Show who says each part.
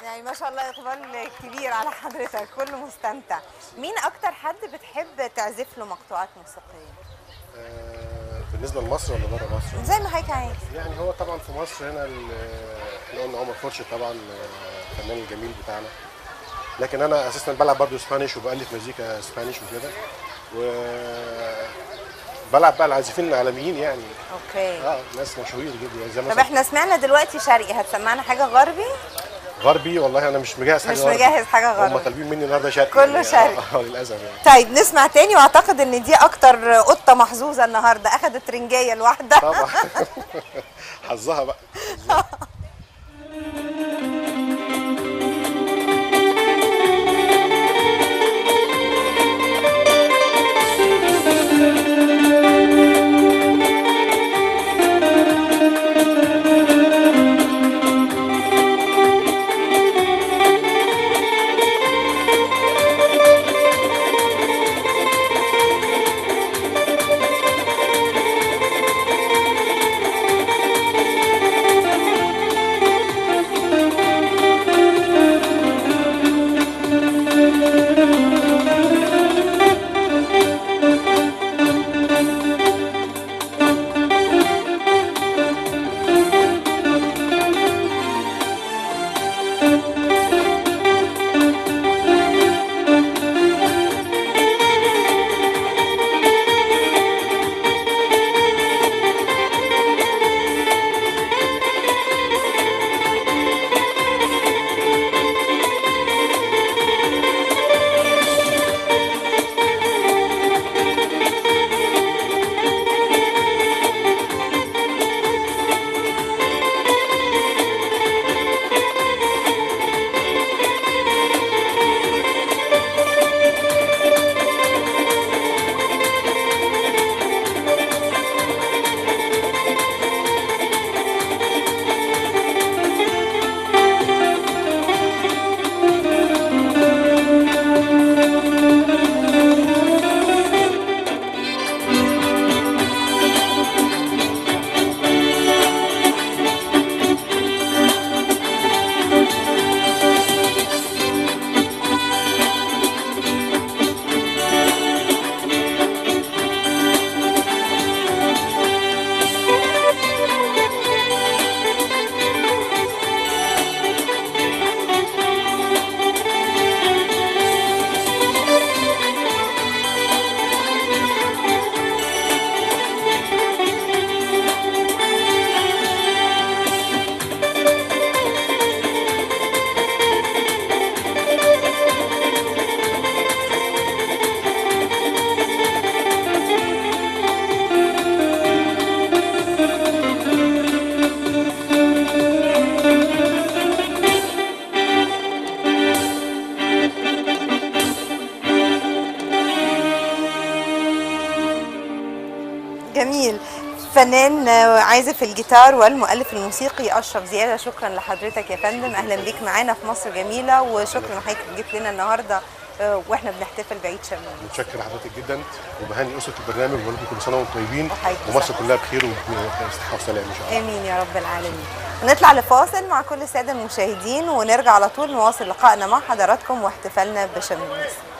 Speaker 1: يعني ما شاء الله اقبال كبير على حضرتك كله مستمتع مين اكتر حد بتحب تعزف له مقطوعات موسيقيه
Speaker 2: آه، بالنسبه لمصر ولا بره مصر؟
Speaker 1: زي ما حضرتك عايز
Speaker 2: يعني هو طبعا في مصر هنا ال- احنا قلنا عمر خورشيد طبعا آه، الفنان الجميل بتاعنا لكن انا اساسا بلعب برضه اسبانيش وبالف مزيكا اسبانيش وكده و بلعب بقى العازفين العالميين يعني
Speaker 1: اوكي
Speaker 2: اه ناس مشهورين جدا زي
Speaker 1: طب
Speaker 2: مثلا
Speaker 1: احنا سمعنا دلوقتي شرقي هتسمعنا حاجه غربي
Speaker 2: غربي والله انا مش مجهز حاجه
Speaker 1: مش
Speaker 2: غربي.
Speaker 1: مجهز حاجة
Speaker 2: هم
Speaker 1: غربي.
Speaker 2: طالبين مني النهارده شرقي
Speaker 1: كله
Speaker 2: يعني.
Speaker 1: شرقي.
Speaker 2: اه آه، للاسف يعني
Speaker 1: طيب نسمع تاني واعتقد ان دي اكتر قطه محظوظه النهارده اخدت رنجيه لوحدها
Speaker 2: طبعا حظها بقى
Speaker 1: جميل فنان آه، عازف الجيتار والمؤلف الموسيقي اشرف زياده شكرا لحضرتك يا فندم اهلا بيك معانا في مصر جميله وشكرا لحضرتك جيت لنا النهارده آه، واحنا بنحتفل بعيد شمال
Speaker 2: متشكر لحضرتك جدا وبهني اسره البرنامج وبقول لكم كل سنه وانتم طيبين
Speaker 1: وحضرتك
Speaker 2: ومصر
Speaker 1: بصحة.
Speaker 2: كلها بخير وبصحه وسلام ان شاء الله
Speaker 1: امين يا رب العالمين نطلع لفاصل مع كل الساده المشاهدين ونرجع على طول نواصل لقائنا مع حضراتكم واحتفالنا بشم النسيم